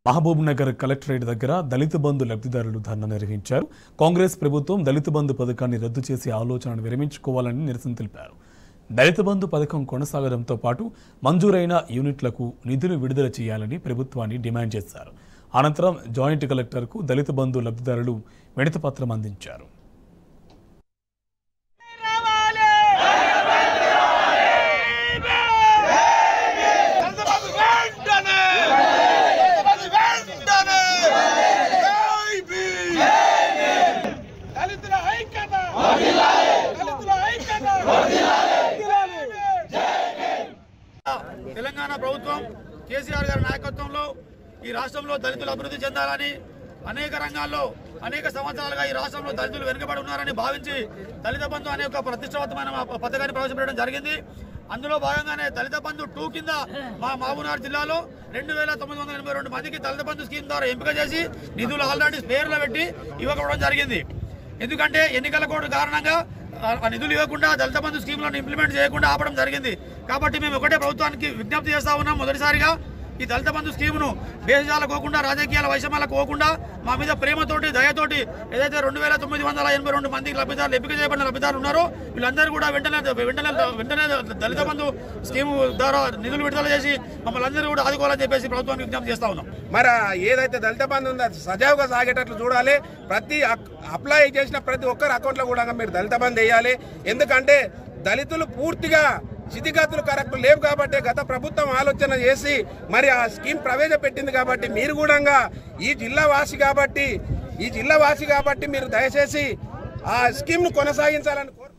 Mahabub Nagar collectorate దగ్గర దళిత బంధు లబ్ధిదారులు ధర్నా నిర్వహించారు కాంగ్రెస్ ప్రభుత్వం దళిత బంధు పథకాన్ని రద్దు చేసే ఆలోచనను విరమించుకోవాలని నిరసన తెలిపారు దళిత బంధు పథకం కొనసాగడంతో పాటు మంజూరైన యూనిట్లకు నిధులు విడుదల చేయాలని ప్రభుత్వాన్ని డిమాండ్ చేశారు అనంతరం జాయింట్ కలెక్టర్కు దళిత బంధు లబ్ధిదారులు విడతపత్రం అందించారు దళితుల ఐక్యత దళితుల ఐక్యత తెలంగాణ ప్రభుత్వం కేసీఆర్ గారి నాయకత్వంలో ఈ రాష్ట్రంలో దళితులు అభివృద్ధి చెందాలని అనేక రంగాల్లో అనేక సంవత్సరాలుగా ఈ రాష్ట్రంలో దళితులు వెనుకబడి ఉన్నారని భావించి దళిత బంధు అనే ఒక ప్రతిష్టాత్మకమైన మా పథకాన్ని ప్రవేశపెట్టడం జరిగింది అందులో భాగంగానే దళిత బంధు టూ కింద మా మహబూబ్నగర్ జిల్లాలో రెండు వేల తొమ్మిది వందల ఎనభై రెండు మందికి దళిత బంధు స్కీమ్ ద్వారా ఎంపిక చేసి నిధులు ఆల్రెడీ పేర్లు పెట్టి ఇవ్వకపోవడం జరిగింది ఎందుకంటే ఎన్నికల కోడ్ కారణంగా ఆ- ఆ నిధులు ఇవ్వకుండా దళిత బంధు స్కీమ్లను ఇంప్లిమెంట్ చేయకుండా ఆపడం జరిగింది కాబట్టి మేము ఒకటే ప్రభుత్వానికి విజ్ఞప్తి చేస్తా ఉన్నాం మొదటిసారిగా ఈ దళిత బంధు స్కీమును భేషజాలకు పోకుండా రాజకీయాల వైషమ్యాలకు పోకుండా మా మీద ప్రేమతోటి దయతోటి ఏదైతే రెండు వేల తొమ్మిది వందల ఎనభై రెండు మందికి లబ్ధిదారులు ఎంపిక చేయబడిన లబ్ధిదారులు ఉన్నారో వీళ్ళందరూ కూడా వెంటనే వెంటనే వెంటనే దళిత బంధు స్కీము ద్వారా నిధులు విడుదల చేసి మమ్మల్ని అందరూ కూడా ఆదుకోవాలని చెప్పేసి ప్రభుత్వానికి విజ్ఞప్తి చేస్తా ఉన్నాం మరి ఏదైతే దళిత బంధు ఉందో అది సజావుగా సాగేటట్లు చూడాలి ప్రతి అక్- అప్లై చేసిన ప్రతి ఒక్కరి అకౌంట్లో కూడా మీరు దళిత బంధు వేయాలి ఎందుకంటే దళితులు పూర్తిగా స్థితిగతులు కరెక్ట్ లేవు కాబట్టి గత ప్రభుత్వం ఆలోచన చేసి మరి ఆ స్కీమ్ ప్రవేశపెట్టింది కాబట్టి మీరు కూడా ఈ జిల్లా వాసి కాబట్టి ఈ జిల్లా వాసి కాబట్టి మీరు దయచేసి ఆ స్కీమ్ను కొనసాగించాలని కోరు